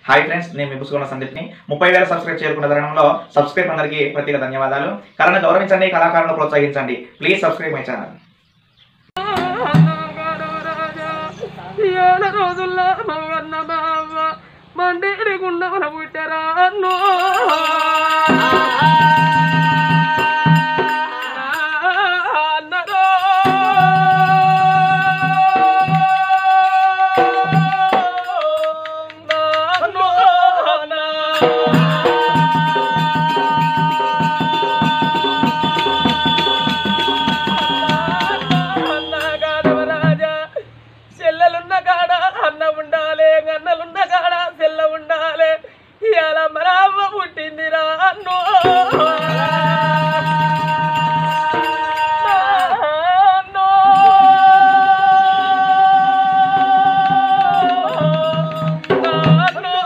Hi friends నేను మీ పుసుకున్న సందీప్ని ముప్పై వేల సబ్స్క్రైబ్ చేరుకున్న తరుణంలో సబ్స్క్రైబ్ అందరికీ ప్రత్యేక ధన్యవాదాలు కళను గౌరవించండి కళాకారులను ప్రోత్సహించండి ప్లీజ్ సబ్స్క్రైబ్ మై ఛానల్ ఏడు రోజుల్లో మగన్న బావ మండేడి గుండమున పుట్టరా అన్నో అన్నరో నాన్నో నా అన్నగాడవరాజా చెల్లెలున్న కాడ అన్న ఉండాలే అన్నలున్న కాడ చెల్ల ఉండాలే ఇవాళ మన అవ్వ పుట్టిందిరా అన్నో అన్నో. నాన్నో.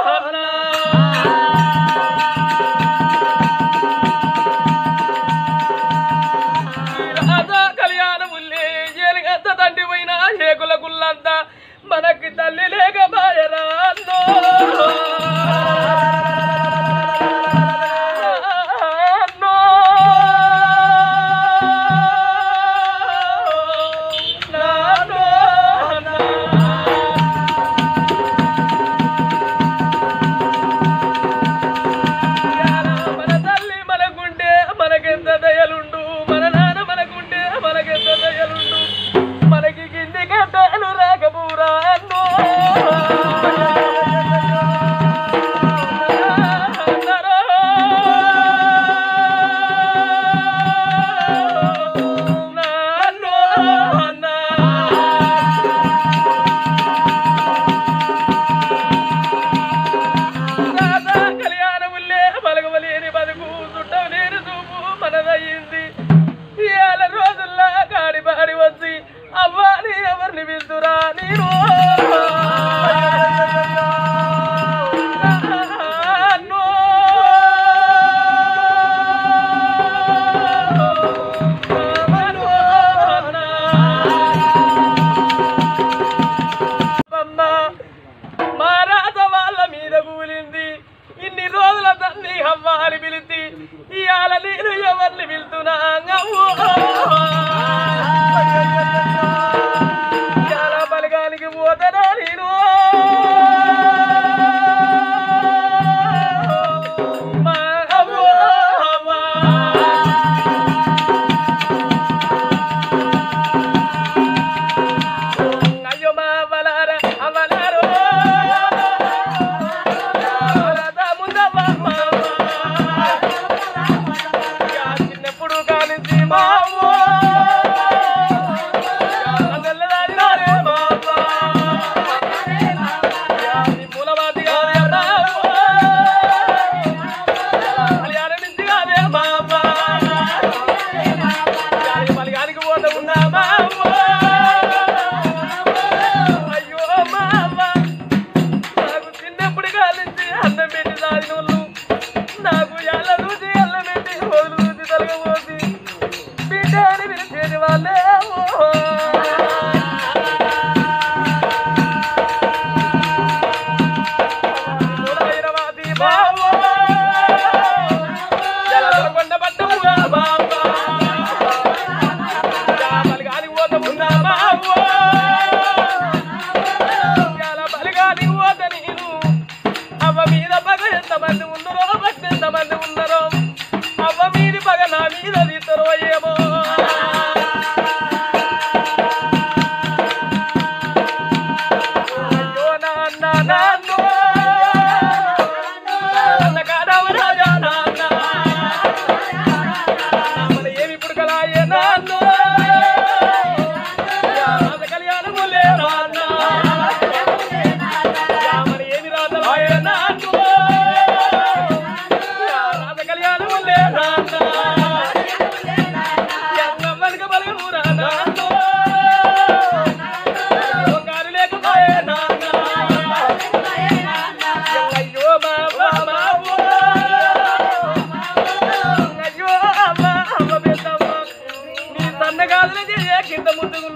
రాజా కళ్యాణముల్లే ఏలుగంత తండ్రి పోయిన ఏకుల గుల్లంత మనకి తల్లి లేక బాయరా అన్నో. అన్నో. నాన్నో. మన తల్లి మనకుంటే మనకెంత దయలుండు మన నాన్న మనకుంటే మనకెంత దయలుండు మనకి కింది గడ్డలు రాకబూరా అన్నో నాన్నో అన్నా రాధా కళ్యాణముల్లే పలకవలేని బతుకు చుట్టం లేని చూపు మనదయ్యింది ఇవాళ రోజుల్లా కాడి పాడి వచ్చి అవ్వాలి ఎవరిని పిలుతురా నేను అన్నో. అన్నో. అమ్మ మా రాత వాళ్ళ మీద కూలింది ఇన్ని రోజుల తల్లి అవ్వాలి పిలిచి ఇవాళ నేను ఎవరిని పిలుతున్నా అవ్వో. ఇవాళ బలగానికి పోతనా నేను మా అవ్వో, అవ్వా. అయ్యో మా అవలార అవలారో అవలాద ముందవ్వ యా చిన్నప్పుడు కానించి మా అవ్వో అందెల్లదాని నారే మా అవ్వ. యా నీ మూలవాది కాదే నా అవ్వ. కళ్యాణ నుంచి కాదే మా అవ్వ. యా నీ మలిగానికి పోతే ఉన్నా మా అవ్వ. అయ్యో మామ నాకు చిన్నప్పుడు కాలించి అన్నం పెట్టి తాగినోళ్ళు నాకు ఎల్ల రుచి ఎల్ల పెట్టి రోజులు రుచి తొలగబోసి బిడ్డ అని పిలిచేది వాళ్ళే ఓ. మూలైరవాది బావో. జలదొరకొండ పట్టముగా బావా. జామలిగాని పోతమున్నా బావో. ఇవాళ బలిగాని పోత నేను అవ్వ మీద పగ ఎంతమంది ఉన్నారో బట్టి ఎంతమంది ఉన్నారో అవ్వ మీది పగ నా మీద తీస్తారో ఏమో అయ్యో నాన్న నాన్నో. నాన్న కాదవ రాజా నాన్న. మన ఏమి పుడకలాయే నాన్నో. యా రాజ కళ్యాణములే నాన్న. యా మరి ఏమి రాతలాయే నాన్నో. యా రాజ కళ్యాణములే నాన్న. యా బలగ బలగమురా నాన్నో. అయ్యో కారు లేకపోయే నాన్న. అయ్యో బాబా బాబో. అయ్యో అమ్మ అమ్మ పెద్దమ్మ నీ సన్నగాదులు చేయ కింద ముందుకు